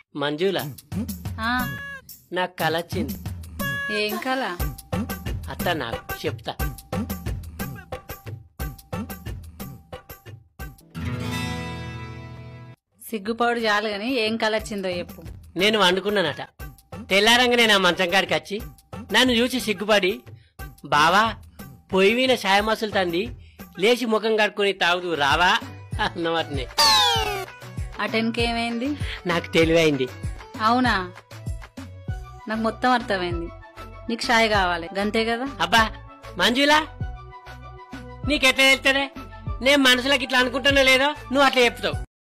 మంజుల ఆ, నాకు కల వచ్చింది ఏం కల అత్త నాకు చెప్తా సిగ్గుపౌడు చాలు గాని ఏం కల వచ్చిందో చెప్పు నేను వండుకున్నానట తెల్లారంగానే నా మంచం కాడికి వచ్చి నన్ను చూసి సిగ్గుపడి బావా పొయ్యి మీద సాయమాసులు తంది లేచి ముఖం కడుక్కొని తాగుదు రావా అన్నవాటిని అటెన్కి ఏమైంది నాకు తెలివైంది అవునా నాకు మొత్తం అర్థమైంది నీకు షాయ్ కావాలి గంతే కదా అబ్బా మంజులా నీకెట్లా తెలుస్తుంది నేను మనసులోకి ఇట్లా అనుకుంటున్నా లేదో నువ్వు అట్లా చెప్తావు